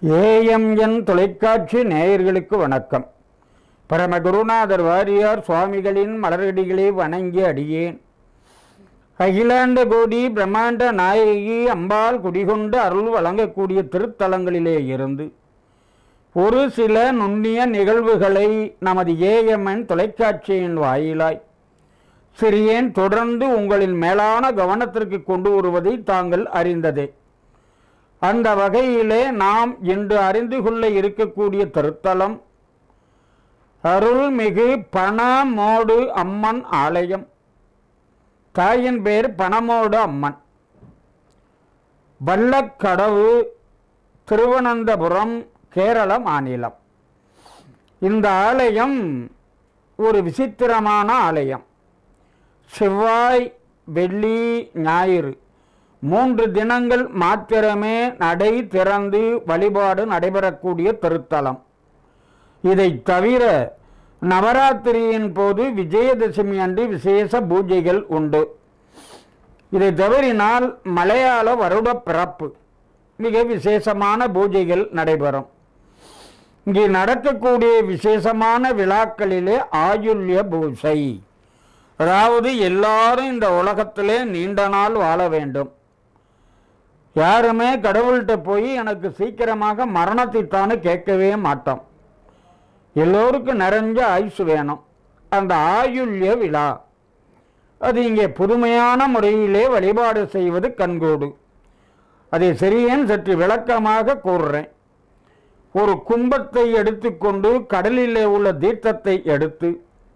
AMN தொலைக்காட்சி நேயர்களுக்கு வணக்கம் பரம குருநாதர் வாரியார் சுவாமிகளின் மலரடிகளை வணங்கி அடியேன் அகிலாண்ட கோடி பிரம்மாண்ட நாயகி அம்பாள் குடிகொண்டு அருள் வழங்கக்கூடிய திருத்தலங்களிலே இருந்து ஒரு சில நுண்ணிய நிகழ்வுகளை நமது ஏஎம்என் தொலைக்காட்சியின் வாயிலாய் சிறியேன் தொடர்ந்து உங்களின் மேலான கவனத்திற்கு கொண்டு வருவதை தாங்கள் அறிந்ததே அந்த வகையிலே நாம் இன்று அறிந்து கொள்ள இருக்கக்கூடிய திருத்தலம் அருள்மிகு பணமோடு அம்மன் ஆலயம் தாயின் பேர் பணமோடு அம்மன் வல்லக்கடவு திருவனந்தபுரம் கேரள மாநிலம் இந்த ஆலயம் ஒரு விசித்திரமான ஆலயம் செவ்வாய் வெள்ளி ஞாயிறு மூன்று தினங்கள் மாத்திரமே நடை திறந்து வழிபாடு நடைபெறக்கூடிய திருத்தலம் இதை தவிர நவராத்திரியின் போது விஜயதசமி அன்று விசேஷ பூஜைகள் உண்டு இதை தவறினால் மலையாள வருட பிறப்பு மிக விசேஷமான பூஜைகள் நடைபெறும் இங்கே நடக்கக்கூடிய விசேஷமான விழாக்களிலே ஆயுள்ய பூஜை அதாவது எல்லாரும் இந்த உலகத்திலே நீண்ட நாள் வாழ வேண்டும் யாருமே கடவுள்கிட்ட போய் எனக்கு சீக்கிரமாக மரணத்தைத்தானு கேட்கவே மாட்டோம் எல்லோருக்கும் நிறைஞ்ச ஆயுசு வேணும் அந்த ஆயுள்ய விழா அது இங்கே புதுமையான முறையிலே வழிபாடு செய்வது கண்கூடு அதை சரியேன் சற்று விளக்கமாக கூறுறேன் ஒரு கும்பத்தை எடுத்துக்கொண்டு கடலிலே உள்ள தீர்த்தத்தை எடுத்து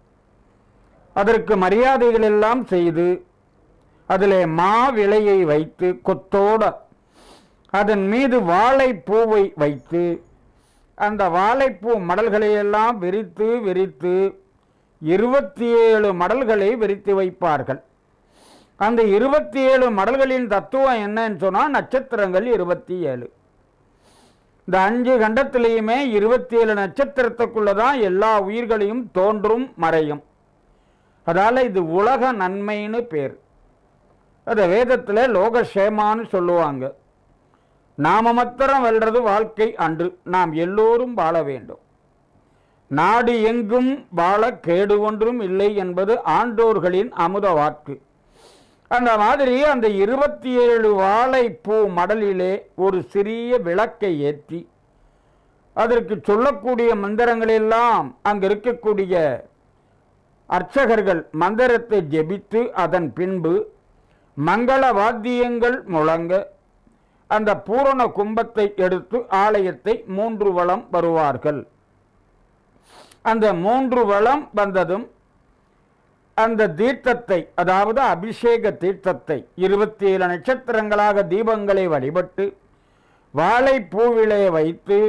அதற்கு மரியாதைகள் எல்லாம் செய்து அதிலே மா விலையை வைத்து கொத்தோட அதன் மீது வாழைப்பூவை வைத்து அந்த வாழைப்பூ மடல்களை எல்லாம் விரித்து விரித்து இருபத்தி ஏழு மடல்களை விரித்து வைப்பார்கள் அந்த இருபத்தி ஏழு மடல்களின் தத்துவம் என்னன்னு சொன்னால் நட்சத்திரங்கள் இருபத்தி ஏழு இந்த அஞ்சு கண்டத்திலையுமே இருபத்தி ஏழு நட்சத்திரத்துக்குள்ள தான் எல்லா உயிர்களையும் தோன்றும் மறையும் அதால் இது உலக நன்மைன்னு பேர் அதை வேதத்தில் லோகக்ஷேமான்னு சொல்லுவாங்க நாம மாத்திரம் வெல்றது வாழ்க்கை அன்று நாம் எல்லோரும் வாழ வேண்டும் நாடு எங்கும் வாழ கேடு ஒன்றும் இல்லை என்பது ஆண்டோர்களின் அமுத வாக்கு அந்த மாதிரி அந்த இருபத்தி ஏழு வாழைப்பூ மடலிலே ஒரு சிறிய விளக்கை ஏற்றி அதற்கு சொல்லக்கூடிய மந்திரங்களெல்லாம் அங்கு இருக்கக்கூடிய அர்ச்சகர்கள் மந்திரத்தை ஜெபித்து அதன் பின்பு மங்கள வாத்தியங்கள் முழங்க அந்த பூரண கும்பத்தை எடுத்து ஆலயத்தை மூன்று வளம் வருவார்கள் அந்த மூன்று வளம் வந்ததும் அந்த தீர்த்தத்தை அதாவது அபிஷேக தீர்த்தத்தை இருபத்தி ஏழு நட்சத்திரங்களாக தீபங்களை வழிபட்டு வாழைப்பூவிலே வைத்து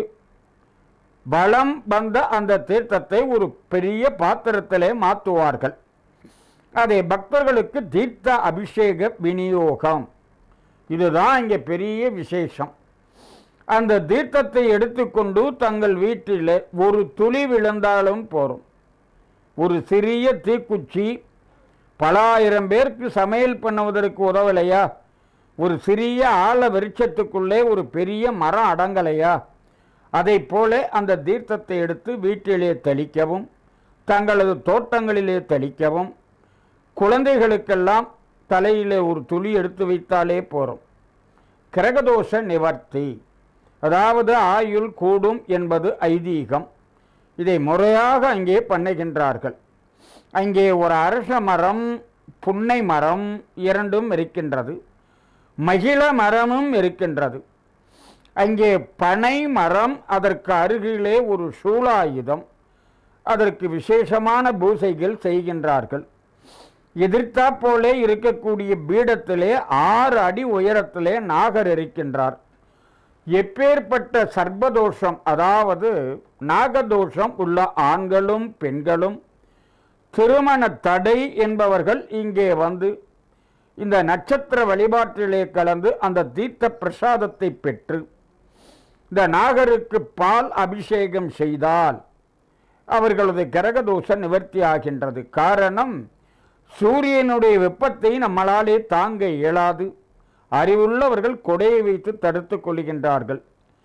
வளம் வந்த அந்த தீர்த்தத்தை ஒரு பெரிய பாத்திரத்திலே மாற்றுவார்கள் அதை பக்தர்களுக்கு தீர்த்த அபிஷேக விநியோகம் இதுதான் இங்கே பெரிய விசேஷம் அந்த தீர்த்தத்தை எடுத்துக்கொண்டு தங்கள் வீட்டில் ஒரு துளி விழுந்தாலும் போரும் ஒரு சிறிய தீக்குச்சி பல ஆயிரம் பேருக்கு சமையல் பண்ணுவதற்கு உதவலையா ஒரு சிறிய ஆழ விருட்சத்துக்குள்ளே ஒரு பெரிய மரம் அடங்கலையா அதை போல அந்த தீர்த்தத்தை எடுத்து வீட்டிலே தெளிக்கவும் தங்களது தோட்டங்களிலே தெளிக்கவும் குழந்தைகளுக்கெல்லாம் தலையிலே ஒரு துளி எடுத்து வைத்தாலே போகிறோம் கிரகதோஷ நிவர்த்தி அதாவது ஆயுள் கூடும் என்பது ஐதீகம் இதை முறையாக அங்கே பண்ணுகின்றார்கள் அங்கே ஒரு அரச மரம் புன்னை மரம் இரண்டும் இருக்கின்றது மகிழ மரமும் இருக்கின்றது அங்கே பனை மரம் அதற்கு அருகிலே ஒரு சூலாயுதம் அதற்கு விசேஷமான பூசைகள் செய்கின்றார்கள் எதிர்த்தா போலே இருக்கக்கூடிய பீடத்திலே ஆறு அடி உயரத்திலே நாகர் இருக்கின்றார் எப்பேற்பட்ட சர்ப்பதோஷம் அதாவது நாகதோஷம் உள்ள ஆண்களும் பெண்களும் திருமண தடை என்பவர்கள் இங்கே வந்து இந்த நட்சத்திர வழிபாட்டிலே கலந்து அந்த தீர்த்த பிரசாதத்தை பெற்று இந்த நாகருக்கு பால் அபிஷேகம் செய்தால் அவர்களது கிரகதோஷ நிவர்த்தி ஆகின்றது காரணம் சூரியனுடைய வெப்பத்தை நம்மளாலே தாங்க இயலாது அறிவுள்ளவர்கள் கொடையை வைத்து தடுத்துக் கொள்கின்றார்கள்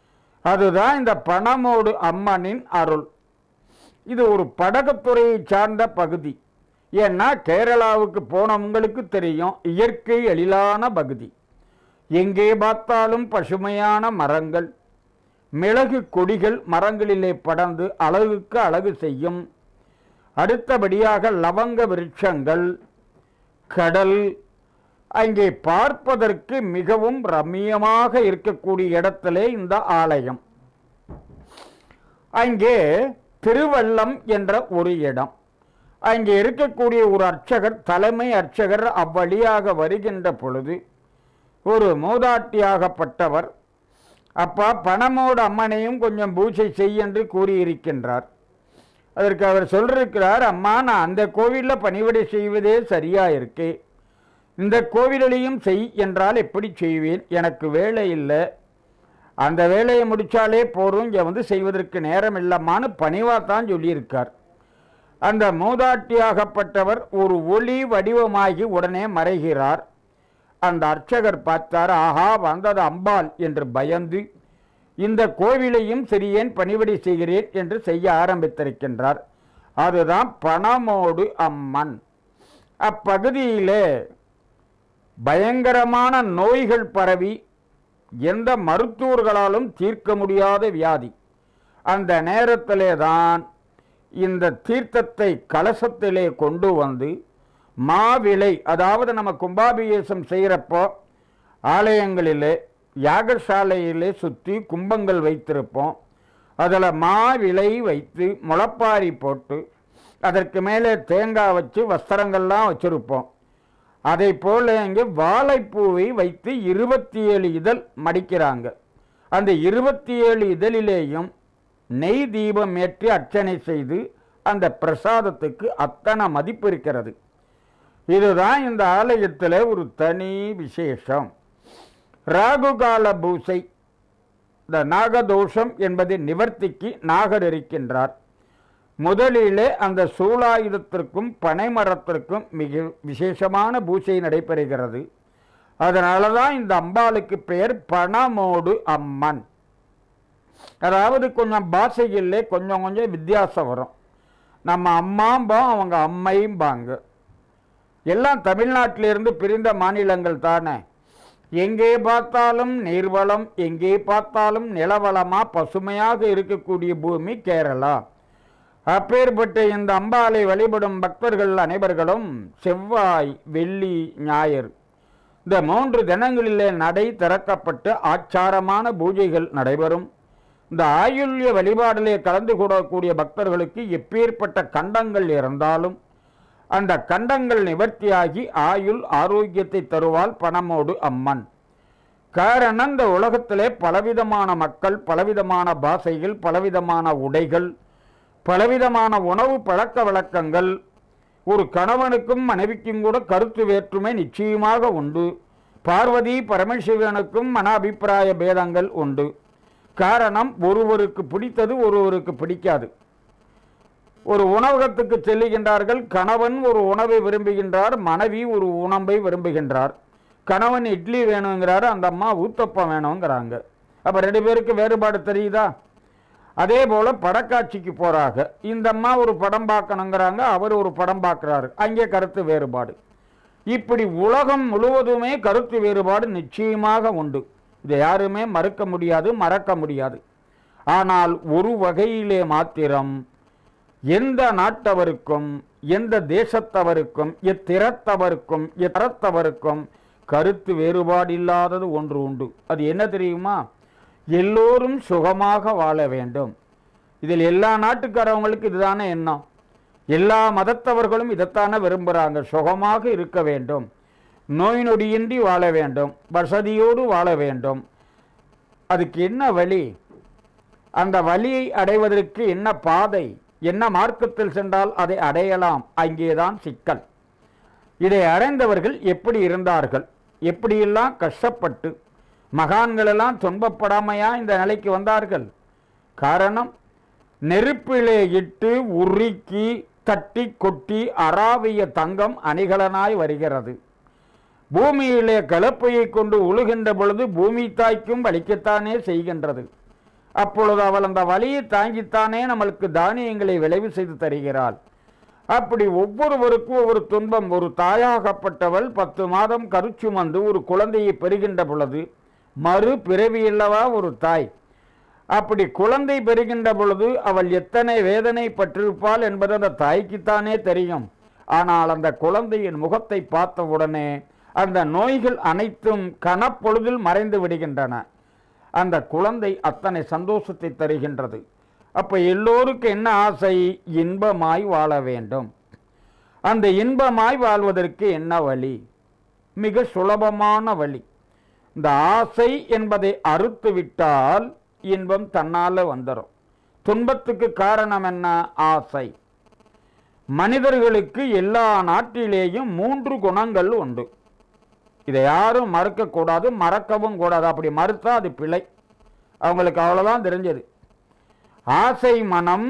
அதுதான் இந்த பணமோடு அம்மனின் அருள் இது ஒரு படகுத்துறையை சார்ந்த பகுதி ஏன்னா கேரளாவுக்கு போனவங்களுக்கு தெரியும் இயற்கை எழிலான பகுதி எங்கே பார்த்தாலும் பசுமையான மரங்கள் மிளகு கொடிகள் மரங்களிலே படர்ந்து அழகுக்கு அழகு செய்யும் அடுத்தபடியாக லவங்க விருட்சங்கள் கடல் அங்கே பார்ப்பதற்கு மிகவும் ரம்மியமாக இருக்கக்கூடிய இடத்திலே இந்த ஆலயம் அங்கே திருவள்ளம் என்ற ஒரு இடம் அங்கே இருக்கக்கூடிய ஒரு அர்ச்சகர் தலைமை அர்ச்சகர் அவ்வழியாக வருகின்ற பொழுது ஒரு மூதாட்டியாகப்பட்டவர் அப்பா பணமோடு அம்மனையும் கொஞ்சம் பூஜை செய் என்று கூறியிருக்கின்றார் அதற்கு அவர் சொல்லிருக்கிறார் அம்மா நான் அந்த கோவிலில் பணிவிடை செய்வதே சரியா இருக்கு இந்த கோவிலையும் செய் என்றால் எப்படி செய்வேன் எனக்கு வேலை இல்லை அந்த வேலையை முடித்தாலே போதும் இங்கே வந்து செய்வதற்கு நேரம் இல்லம்மான்னு பணிவாக தான் சொல்லியிருக்கார் அந்த மூதாட்டியாகப்பட்டவர் ஒரு ஒளி வடிவமாகி உடனே மறைகிறார் அந்த அர்ச்சகர் பார்த்தார் ஆஹா வந்தது அம்பாள் என்று பயந்து இந்த கோவிலையும் சிறியேன் பணிவிடை செய்கிறேன் என்று செய்ய ஆரம்பித்திருக்கின்றார் அதுதான் பணமோடு அம்மன் அப்பகுதியிலே பயங்கரமான நோய்கள் பரவி எந்த மருத்துவர்களாலும் தீர்க்க முடியாத வியாதி அந்த நேரத்திலே தான் இந்த தீர்த்தத்தை கலசத்திலே கொண்டு வந்து மாவிளை அதாவது நம்ம கும்பாபிஷேகம் செய்கிறப்போ ஆலயங்களிலே யாகசாலையிலே சுற்றி கும்பங்கள் வைத்திருப்போம் அதில் மாவிளை வைத்து முளப்பாரி போட்டு அதற்கு மேலே தேங்காய் வச்சு வஸ்திரங்கள்லாம் வச்சுருப்போம் அதை போல இங்கே வாழைப்பூவை வைத்து இருபத்தி ஏழு இதழ் மடிக்கிறாங்க அந்த இருபத்தி ஏழு இதழிலேயும் நெய் தீபம் ஏற்றி அர்ச்சனை செய்து அந்த பிரசாதத்துக்கு அத்தனை மதிப்பு இருக்கிறது இதுதான் இந்த ஆலயத்தில் ஒரு தனி விசேஷம் ராகுகால பூசை இந்த நாகதோஷம் என்பதை நிவர்த்திக்கு நாகர் இருக்கின்றார் முதலிலே அந்த சூலாயுதத்திற்கும் பனைமரத்திற்கும் மிக விசேஷமான பூஜை நடைபெறுகிறது அதனால தான் இந்த அம்பாளுக்கு பெயர் பணமோடு அம்மன் அதாவது கொஞ்சம் பாஷைகளிலே கொஞ்சம் கொஞ்சம் வித்தியாசம் வரும் நம்ம அம்மாம்போம் அவங்க அம்மையும்பாங்க எல்லாம் தமிழ்நாட்டிலிருந்து பிரிந்த மாநிலங்கள் தானே எங்கே பார்த்தாலும் நீர்வளம் எங்கே பார்த்தாலும் நிலவளமா பசுமையாக இருக்கக்கூடிய பூமி கேரளா அப்பேற்பட்ட இந்த அம்பாளை வழிபடும் பக்தர்கள் அனைவர்களும் செவ்வாய் வெள்ளி ஞாயிறு இந்த மூன்று தினங்களிலே நடை திறக்கப்பட்டு ஆச்சாரமான பூஜைகள் நடைபெறும் இந்த ஆயுள்ய வழிபாடிலே கலந்து கொள்ளக்கூடிய பக்தர்களுக்கு எப்பேற்பட்ட கண்டங்கள் இருந்தாலும் அந்த கண்டங்கள் நிவர்த்தியாகி ஆயுள் ஆரோக்கியத்தை தருவாள் பணமோடு அம்மன் காரணம் இந்த உலகத்திலே பலவிதமான மக்கள் பலவிதமான பாஷைகள் பலவிதமான உடைகள் பலவிதமான உணவு பழக்க வழக்கங்கள் ஒரு கணவனுக்கும் மனைவிக்கும் கூட கருத்து வேற்றுமை நிச்சயமாக உண்டு பார்வதி பரமசிவனுக்கும் மன அபிப்பிராய பேதங்கள் உண்டு காரணம் ஒருவருக்கு பிடித்தது ஒருவருக்கு பிடிக்காது ஒரு உணவகத்துக்கு செல்லுகின்றார்கள் கணவன் ஒரு உணவை விரும்புகின்றார் மனைவி ஒரு உணவை விரும்புகின்றார் கணவன் இட்லி வேணுங்கிறாரு அந்த அம்மா ஊத்தப்பம் வேணுங்கிறாங்க அப்போ ரெண்டு பேருக்கு வேறுபாடு தெரியுதா அதே போல் படக்காட்சிக்கு போகிறாங்க இந்த அம்மா ஒரு படம் பார்க்கணுங்கிறாங்க அவர் ஒரு படம் பார்க்குறாரு அங்கே கருத்து வேறுபாடு இப்படி உலகம் முழுவதுமே கருத்து வேறுபாடு நிச்சயமாக உண்டு இதை யாருமே மறுக்க முடியாது மறக்க முடியாது ஆனால் ஒரு வகையிலே மாத்திரம் எந்த நாட்டவருக்கும் எந்த தேசத்தவருக்கும் எத்திறத்தவருக்கும் எத்தரத்தவருக்கும் கருத்து வேறுபாடு இல்லாதது ஒன்று உண்டு அது என்ன தெரியுமா எல்லோரும் சுகமாக வாழ வேண்டும் இதில் எல்லா நாட்டுக்காரவங்களுக்கு இதுதானே எண்ணம் எல்லா மதத்தவர்களும் இதைத்தானே விரும்புகிறாங்க சுகமாக இருக்க வேண்டும் நோய் நொடியின்றி வாழ வேண்டும் வசதியோடு வாழ வேண்டும் அதுக்கு என்ன வழி அந்த வழியை அடைவதற்கு என்ன பாதை என்ன மார்க்கத்தில் சென்றால் அதை அடையலாம் அங்கேதான் சிக்கல் இதை அடைந்தவர்கள் எப்படி இருந்தார்கள் எப்படியெல்லாம் கஷ்டப்பட்டு மகான்களெல்லாம் துன்பப்படாமையா இந்த நிலைக்கு வந்தார்கள் காரணம் நெருப்பிலே இட்டு உருக்கி தட்டி கொட்டி அராவிய தங்கம் அணிகலனாய் வருகிறது பூமியிலே கலப்பையை கொண்டு உழுகின்ற பொழுது பூமி தாய்க்கும் வலிக்கத்தானே செய்கின்றது அப்பொழுது அவள் அந்த வலியை தாங்கித்தானே நம்மளுக்கு தானியங்களை விளைவு செய்து தருகிறாள் அப்படி ஒவ்வொருவருக்கும் ஒவ்வொரு துன்பம் ஒரு தாயாகப்பட்டவள் பத்து மாதம் கருச்சுமந்து ஒரு குழந்தையை பெறுகின்ற பொழுது மறு பிறவியில்லவா ஒரு தாய் அப்படி குழந்தை பெறுகின்ற பொழுது அவள் எத்தனை வேதனை பற்றிருப்பாள் என்பது அந்த தாய்க்குத்தானே தெரியும் ஆனால் அந்த குழந்தையின் முகத்தை பார்த்த உடனே அந்த நோய்கள் அனைத்தும் கனப்பொழுதில் மறைந்து விடுகின்றன அந்த குழந்தை அத்தனை சந்தோஷத்தை தருகின்றது அப்ப எல்லோருக்கும் என்ன ஆசை இன்பமாய் வாழ வேண்டும் அந்த இன்பமாய் வாழ்வதற்கு என்ன வழி மிக சுலபமான வழி இந்த ஆசை என்பதை அறுத்து விட்டால் இன்பம் தன்னால வந்துடும் துன்பத்துக்கு காரணம் என்ன ஆசை மனிதர்களுக்கு எல்லா நாட்டிலேயும் மூன்று குணங்கள் உண்டு இதை யாரும் மறுக்கக்கூடாது மறக்கவும் கூடாது அப்படி மறுத்தா அது பிழை அவங்களுக்கு அவ்வளோதான் தெரிஞ்சது ஆசை மனம்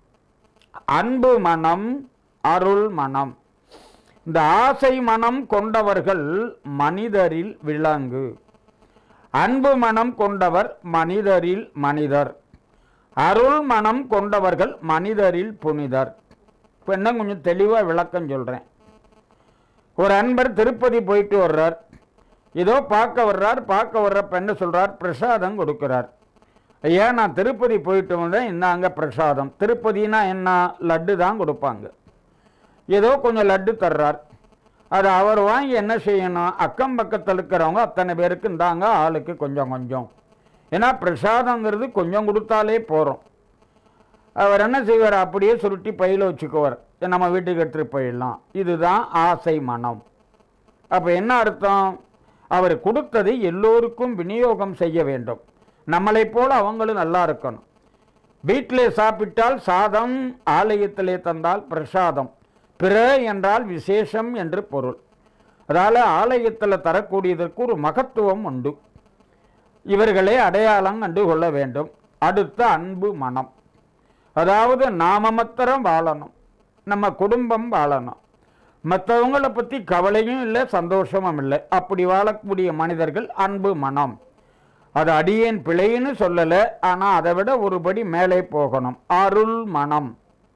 அன்பு மனம் அருள் மனம் இந்த ஆசை மனம் கொண்டவர்கள் மனிதரில் விலங்கு அன்பு மனம் கொண்டவர் மனிதரில் மனிதர் அருள் மனம் கொண்டவர்கள் மனிதரில் புனிதர் இப்போ இன்னும் கொஞ்சம் தெளிவாக விளக்கம் சொல்கிறேன் ஒரு அன்பர் திருப்பதி போயிட்டு வர்றார் ஏதோ பார்க்க வர்றார் பார்க்க வர்றப்ப என்ன சொல்றார் பிரசாதம் கொடுக்கிறார் ஐயா நான் திருப்பதி போயிட்டு வந்தேன் இந்தாங்க பிரசாதம் திருப்பதினா என்ன லட்டு தான் கொடுப்பாங்க ஏதோ கொஞ்சம் லட்டு தர்றார் அது அவர் வாங்கி என்ன செய்யணும் அக்கம் பக்கத்தில் இருக்கிறவங்க அத்தனை பேருக்கு இந்தாங்க ஆளுக்கு கொஞ்சம் கொஞ்சம் ஏன்னா பிரசாதங்கிறது கொஞ்சம் கொடுத்தாலே போகிறோம் அவர் என்ன செய்வார் அப்படியே சுருட்டி பையில் வச்சுக்குவார் நம்ம வீட்டுக்கு எடுத்துகிட்டு போயிடலாம் இதுதான் ஆசை மனம் அப்போ என்ன அர்த்தம் அவர் கொடுத்ததை எல்லோருக்கும் விநியோகம் செய்ய வேண்டும் நம்மளைப் போல அவங்களும் நல்லா இருக்கணும் வீட்டிலே சாப்பிட்டால் சாதம் ஆலயத்திலே தந்தால் பிரசாதம் பிற என்றால் விசேஷம் என்று பொருள் அதால் ஆலயத்தில் தரக்கூடியதற்கு ஒரு மகத்துவம் உண்டு இவர்களை அடையாளம் கண்டு கொள்ள வேண்டும் அடுத்த அன்பு மனம் அதாவது நாம மாத்திரம் வாழணும் நம்ம குடும்பம் வாழணும் மற்றவங்களை பற்றி கவலையும் இல்லை சந்தோஷமும் இல்லை அப்படி வாழக்கூடிய மனிதர்கள் அன்பு மனம் அது அடியேன் பிழைன்னு சொல்லலை ஆனால் அதை விட ஒருபடி மேலே போகணும் அருள் மனம்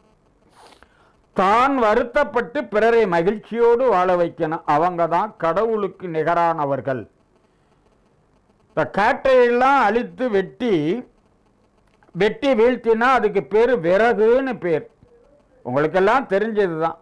தான் வருத்தப்பட்டு பிறரை மகிழ்ச்சியோடு வாழ வைக்கணும் அவங்க தான் கடவுளுக்கு நிகரானவர்கள் இந்த காற்றையெல்லாம் அழித்து வெட்டி வெட்டி வீழ்த்தினா அதுக்கு பேர் விறகுன்னு பேர் உங்களுக்கெல்லாம் தெரிஞ்சது தான்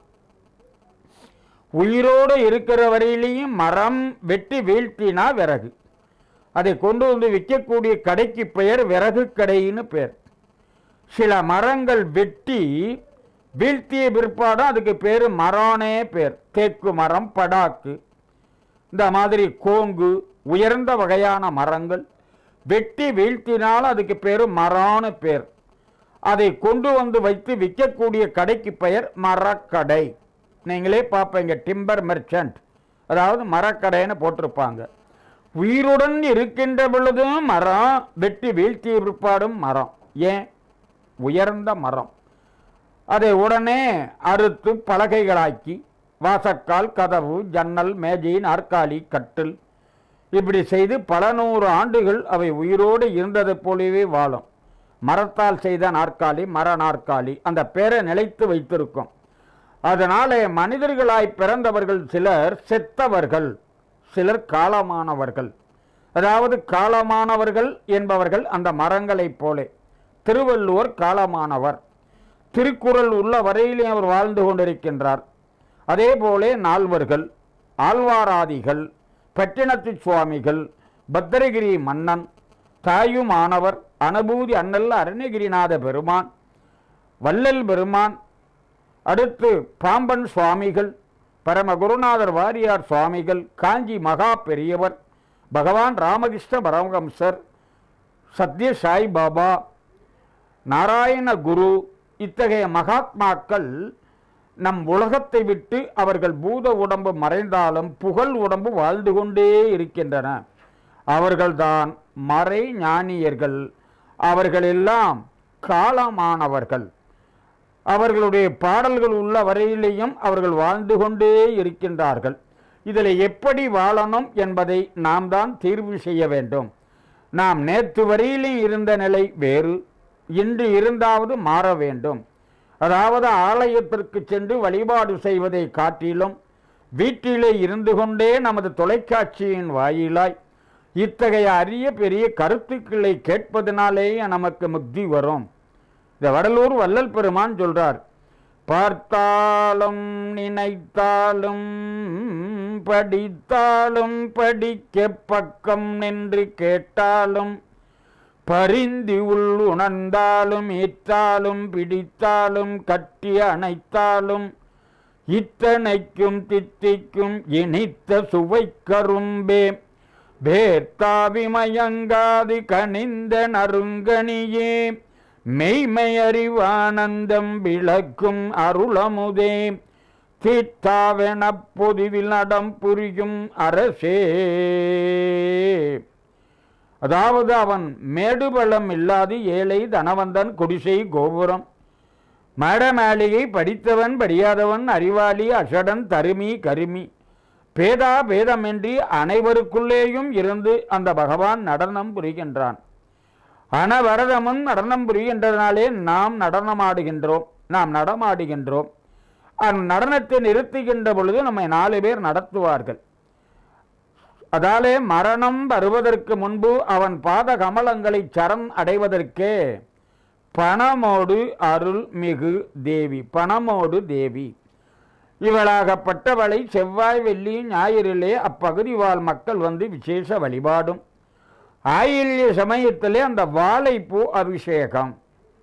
உயிரோடு இருக்கிற வரையிலையும் மரம் வெட்டி வீழ்த்தினா விறகு அதை கொண்டு வந்து விற்கக்கூடிய கடைக்கு பெயர் விறகு கடைன்னு பேர் சில மரங்கள் வெட்டி வீழ்த்திய பிற்பாடும் அதுக்கு பேர் மரானே பேர் தேக்கு மரம் படாக்கு இந்த மாதிரி கோங்கு உயர்ந்த வகையான மரங்கள் வெட்டி வீழ்த்தினால் அதுக்கு பேர் மரான பேர் அதை கொண்டு வந்து வைத்து விற்கக்கூடிய கடைக்கு பெயர் மரக்கடை நீங்களே பார்ப்பீங்க டிம்பர் மெர்ச்சன்ட் அதாவது மரக்கடைன்னு போட்டிருப்பாங்க உயிருடன் இருக்கின்ற பொழுதும் மரம் வெட்டி வீழ்த்திய பிற்பாடும் மரம் ஏன் உயர்ந்த மரம் அதை உடனே அறுத்து பலகைகளாக்கி வாசக்கால் கதவு ஜன்னல் மேஜை நாற்காலி கட்டில் இப்படி செய்து பல நூறு ஆண்டுகள் அவை உயிரோடு இருந்தது போலவே வாழும் மரத்தால் செய்த நாற்காலி மர நாற்காலி அந்த பேரை நிலைத்து வைத்திருக்கும் அதனாலே மனிதர்களாய் பிறந்தவர்கள் சிலர் செத்தவர்கள் சிலர் காலமானவர்கள் அதாவது காலமானவர்கள் என்பவர்கள் அந்த மரங்களைப் போலே திருவள்ளுவர் காலமானவர் திருக்குறள் உள்ள வரையிலே அவர் வாழ்ந்து கொண்டிருக்கின்றார் அதே போலே நால்வர்கள் ஆழ்வாராதிகள் பட்டினத்து சுவாமிகள் பத்திரகிரி மன்னன் தாயுமானவர் அனுபூதி அண்ணல் அருணகிரிநாத பெருமான் வள்ளல் பெருமான் அடுத்து பாம்பன் சுவாமிகள் பரம குருநாதர் வாரியார் சுவாமிகள் காஞ்சி மகா பெரியவர் பகவான் ராமகிருஷ்ண பரமஹம்சர் சத்ய சாய் பாபா நாராயண குரு இத்தகைய மகாத்மாக்கள் நம் உலகத்தை விட்டு அவர்கள் பூத உடம்பு மறைந்தாலும் புகழ் உடம்பு வாழ்ந்து கொண்டே இருக்கின்றன அவர்கள்தான் மறை ஞானியர்கள் அவர்களெல்லாம் காலமானவர்கள் அவர்களுடைய பாடல்கள் உள்ள வரையிலேயும் அவர்கள் வாழ்ந்து கொண்டே இருக்கின்றார்கள் இதில் எப்படி வாழணும் என்பதை நாம் தான் தீர்வு செய்ய வேண்டும் நாம் நேற்று வரையிலும் இருந்த நிலை வேறு இன்று இருந்தாவது மாற வேண்டும் அதாவது ஆலயத்திற்கு சென்று வழிபாடு செய்வதை காட்டிலும் வீட்டிலே இருந்து கொண்டே நமது தொலைக்காட்சியின் வாயிலாய் இத்தகைய அரிய பெரிய கருத்துக்களை கேட்பதனாலேயே நமக்கு முக்தி வரும் இந்த வடலூர் வள்ளல் பெருமான் சொல்றார் பார்த்தாலும் நினைத்தாலும் படித்தாலும் படிக்க பக்கம் நின்று கேட்டாலும் பரிந்து உள் உணர்ந்தாலும் ஏற்றாலும் பிடித்தாலும் கட்டி அணைத்தாலும் இத்தனைக்கும் தித்திக்கும் இனித்த சுவை கரும்பே பேர்த்தாவிமயங்காது கனிந்த நறுங்கனியே மெய்மை அறிவானந்தம் விளக்கும் அருளமுதே தீட்டாவெனப் பொதுவில் நடம் புரியும் அரசே அதாவது அவன் மேடுபள்ளம் இல்லாது ஏழை தனவந்தன் குடிசை கோபுரம் மட மாளிகை படித்தவன் படியாதவன் அறிவாளி அஷடன் தருமி கருமி பேதா பேதமின்றி அனைவருக்குள்ளேயும் இருந்து அந்த பகவான் நடனம் புரிகின்றான் அனவரதமும் நடனம் புரிகின்றதுனாலே நாம் நடனமாடுகின்றோம் நாம் நடமாடுகின்றோம் அந்த நடனத்தை நிறுத்துகின்ற பொழுது நம்மை நாலு பேர் நடத்துவார்கள் அதாலே மரணம் வருவதற்கு முன்பு அவன் பாத கமலங்களை சரண் அடைவதற்கே பணமோடு அருள் மிகு தேவி பணமோடு தேவி இவளாகப்பட்டவளை செவ்வாய் வெள்ளி ஞாயிறிலே அப்பகுதி வாழ் மக்கள் வந்து விசேஷ வழிபாடும் ஆயில்ய சமயத்திலே அந்த வாழைப்பூ அபிஷேகம்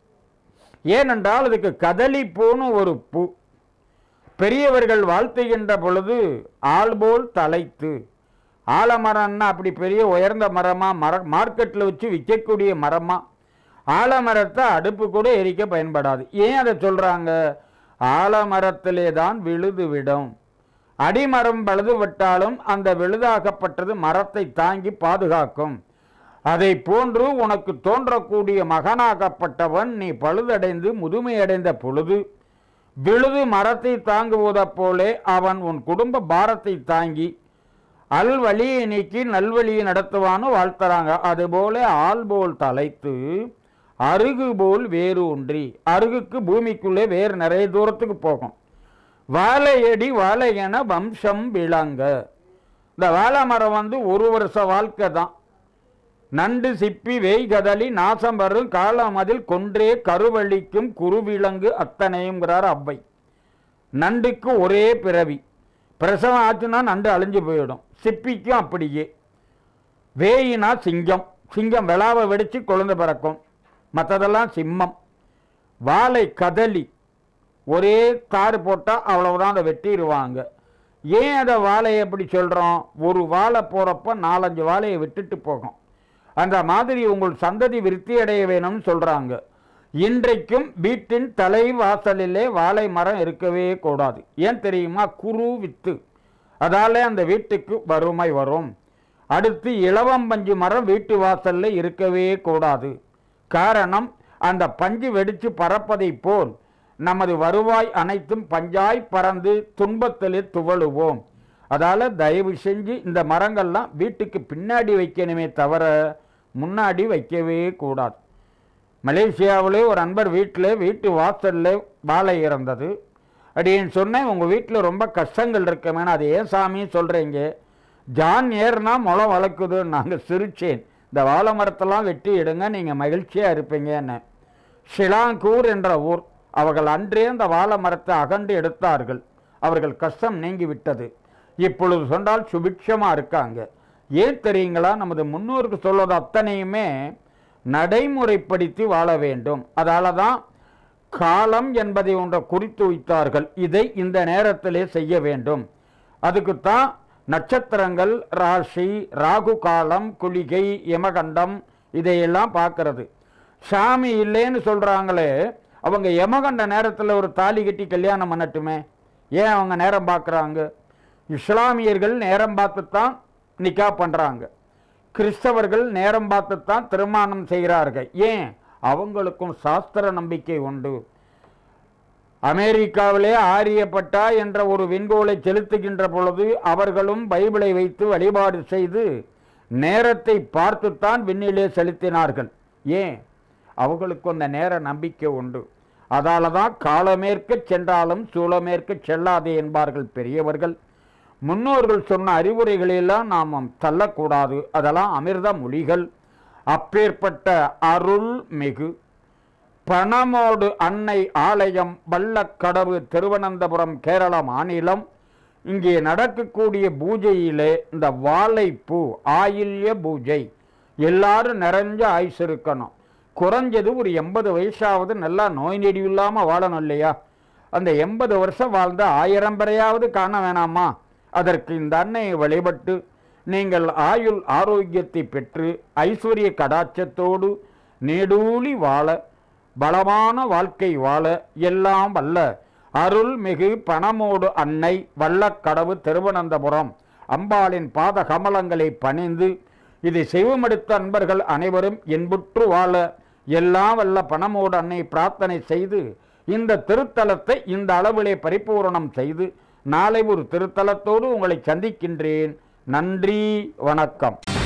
ஏனென்றால் அதுக்கு கதலிப்பூன்னு ஒரு பூ பெரியவர்கள் வாழ்த்துகின்ற பொழுது ஆள்போல் தலைத்து ஆலமரம்னா அப்படி பெரிய உயர்ந்த மரமா மர மார்க்கெட்டில் வச்சு விற்கக்கூடிய மரமா ஆலமரத்தை அடுப்பு கூட எரிக்க பயன்படாது ஏன் அதை சொல்றாங்க ஆலமரத்திலே தான் விழுது விடும் அடிமரம் பழுது விட்டாலும் அந்த விழுதாகப்பட்டது மரத்தை தாங்கி பாதுகாக்கும் அதை போன்று உனக்கு தோன்றக்கூடிய மகனாகப்பட்டவன் நீ பழுதடைந்து முதுமையடைந்த பொழுது விழுது மரத்தை தாங்குவதைப் போலே அவன் உன் குடும்ப பாரத்தை தாங்கி அல் வழியை நீக்கி நல்வழியை நடத்துவான்னு வாழ்த்துறாங்க அதுபோல ஆள் போல் தலைத்து அருகு போல் வேறு ஒன்றி அருகுக்கு பூமிக்குள்ளே வேறு நிறைய தூரத்துக்கு போகும் வாழையடி வாழை என வம்சம் விளங்க இந்த வாழை மரம் வந்து ஒரு வருஷ வாழ்க்கை தான் நண்டு சிப்பி வேய் கதலி நாசம் வரும் காலமதில் கொன்றே கருவழிக்கும் குருவிலங்கு அத்தனையுங்கிறார் அவ்வை நண்டுக்கு ஒரே பிறவி பிரசவம் ஆச்சுன்னா நண்டு அழிஞ்சு போயிடும் சிப்பிக்கும் அப்படியே வேயினா சிங்கம் சிங்கம் விழாவை வெடித்து குழந்தை பிறக்கும் மற்றதெல்லாம் சிம்மம் வாழை கதலி ஒரே தார் போட்டால் அவ்வளவுதான் அதை வெட்டிடுவாங்க ஏன் அதை வாழையை எப்படி சொல்கிறோம் ஒரு வாழை போகிறப்ப நாலஞ்சு வாழையை விட்டுட்டு போகும் அந்த மாதிரி உங்கள் சந்ததி விருத்தி அடைய வேணும்னு சொல்கிறாங்க இன்றைக்கும் வீட்டின் தலைவாசலிலே வாழை மரம் இருக்கவே கூடாது ஏன் தெரியுமா குரு வித்து அதாலே அந்த வீட்டுக்கு வறுமை வரும் அடுத்து இளவம்பஞ்சு மரம் வீட்டு வாசல்ல இருக்கவே கூடாது காரணம் அந்த பஞ்சு வெடித்து பறப்பதைப் போல் நமது வருவாய் அனைத்தும் பஞ்சாய் பறந்து துன்பத்திலே துவழுவோம் அதால தயவு செஞ்சு இந்த மரங்கள்லாம் வீட்டுக்கு பின்னாடி வைக்கணுமே தவிர முன்னாடி வைக்கவே கூடாது மலேசியாவிலே ஒரு அன்பர் வீட்டில் வீட்டு வாசல்ல வாழை இறந்தது அப்படின்னு சொன்னேன் உங்கள் வீட்டில் ரொம்ப கஷ்டங்கள் இருக்கமேனு அது ஏன் சாமி சொல்கிறீங்க ஜான் ஏறுனா முளம் வளர்க்குதுன்னு நாங்கள் சிரிச்சேன் இந்த வாழை மரத்தெல்லாம் வெட்டி எடுங்க நீங்கள் மகிழ்ச்சியாக இருப்பீங்கன்னு ஷிலாங்கூர் என்ற ஊர் அவர்கள் அன்றே அந்த வாழை மரத்தை அகன்று எடுத்தார்கள் அவர்கள் கஷ்டம் நீங்கி விட்டது இப்பொழுது சொன்னால் சுபிட்சமாக இருக்காங்க ஏன் தெரியுங்களா நமது முன்னோருக்கு சொல்வது அத்தனையுமே நடைமுறைப்படுத்தி வாழ வேண்டும் அதால தான் காலம் என்பதை ஒன்றை குறித்து வைத்தார்கள் இதை இந்த நேரத்திலே செய்ய வேண்டும் அதுக்குத்தான் நட்சத்திரங்கள் ராசி ராகு காலம் குளிகை யமகண்டம் இதையெல்லாம் பார்க்கறது சாமி இல்லைன்னு சொல்கிறாங்களே அவங்க யமகண்ட நேரத்தில் ஒரு தாலி கட்டி கல்யாணம் பண்ணட்டுமே ஏன் அவங்க நேரம் பார்க்குறாங்க இஸ்லாமியர்கள் நேரம் பார்த்துத்தான் நிக்கா பண்ணுறாங்க கிறிஸ்தவர்கள் நேரம் பார்த்துத்தான் திருமணம் செய்கிறார்கள் ஏன் அவங்களுக்கும் சாஸ்திர நம்பிக்கை உண்டு அமெரிக்காவிலே ஆரியப்பட்டா என்ற ஒரு விண்கோளை செலுத்துகின்ற பொழுது அவர்களும் பைபிளை வைத்து வழிபாடு செய்து நேரத்தை பார்த்துத்தான் விண்ணிலே செலுத்தினார்கள் ஏன் அவர்களுக்கு அந்த நேர நம்பிக்கை உண்டு அதால தான் காலமேற்க சென்றாலும் சூளமேற்க செல்லாதே என்பார்கள் பெரியவர்கள் முன்னோர்கள் சொன்ன அறிவுரைகளெல்லாம் நாம் தள்ளக்கூடாது அதெல்லாம் அமிர்த மொழிகள் அப்பேற்பட்ட அருள் மிகு பணமோடு அன்னை ஆலயம் வல்லக்கடவு திருவனந்தபுரம் கேரள மாநிலம் இங்கே நடக்கக்கூடிய பூஜையிலே இந்த வாழைப்பூ ஆயில்ய பூஜை எல்லாரும் நிறைஞ்ச ஆயுசு இருக்கணும் குறைஞ்சது ஒரு எண்பது வயசாவது நல்லா நோய் நெடி இல்லாமல் வாழணும் இல்லையா அந்த எண்பது வருஷம் வாழ்ந்த ஆயிரம் பேரையாவது காண வேணாமா அதற்கு இந்த அன்னையை வழிபட்டு நீங்கள் ஆயுள் ஆரோக்கியத்தை பெற்று ஐஸ்வர்ய கடாட்சத்தோடு நீடூழி வாழ பலமான வாழ்க்கை வாழ எல்லாம் வல்ல அருள்மிகு பணமோடு அன்னை வல்லக்கடவு திருவனந்தபுரம் அம்பாளின் பாத கமலங்களை பணிந்து இதை செய்வமெடுத்த அன்பர்கள் அனைவரும் இன்புற்று வாழ எல்லாம் வல்ல பணமோடு அன்னை பிரார்த்தனை செய்து இந்த திருத்தலத்தை இந்த அளவிலே பரிபூரணம் செய்து நாளை ஒரு திருத்தலத்தோடு உங்களை சந்திக்கின்றேன் நன்றி வணக்கம்